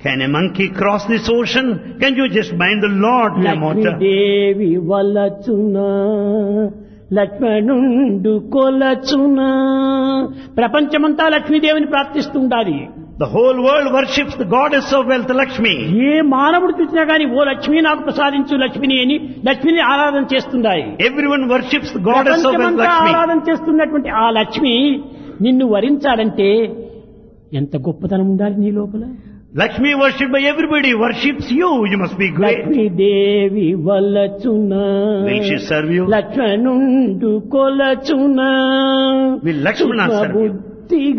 Can a monkey cross this ocean? Can you just bind the Lord to a mortar? Lakshmidevi వలచునా లక్ష్మణుండు కొలచునా ప్రపంచమంతా లక్ష్మీదేవిని ప్రార్థిస్తుండాలి The whole world worships the goddess of wealth, Lakshmi. ఏ మానవుడు చూసినా గాని ఓ లక్ష్మీ నాకు ప్రసాదించు లక్ష్మిని అని లక్ష్మిని ఆరాధన చేస్తుండాలి Everyone worships the goddess of wealth, ప్రపంచమంతా Lakshmi. ఆరాధన చేస్తున్నటువంటి ఆ లక్ష్మి నిన్ను వరించాలంటే ఎంత గొప్పతనం ఉండాలి నీ లోపల Lakshmi worshipped by everybody worships you. You must be great. Lakshmidevi వలచునా Will she serve you? లక్ష్మణుండు కొలచునా Will Lakshmana serve you? బుద్ధి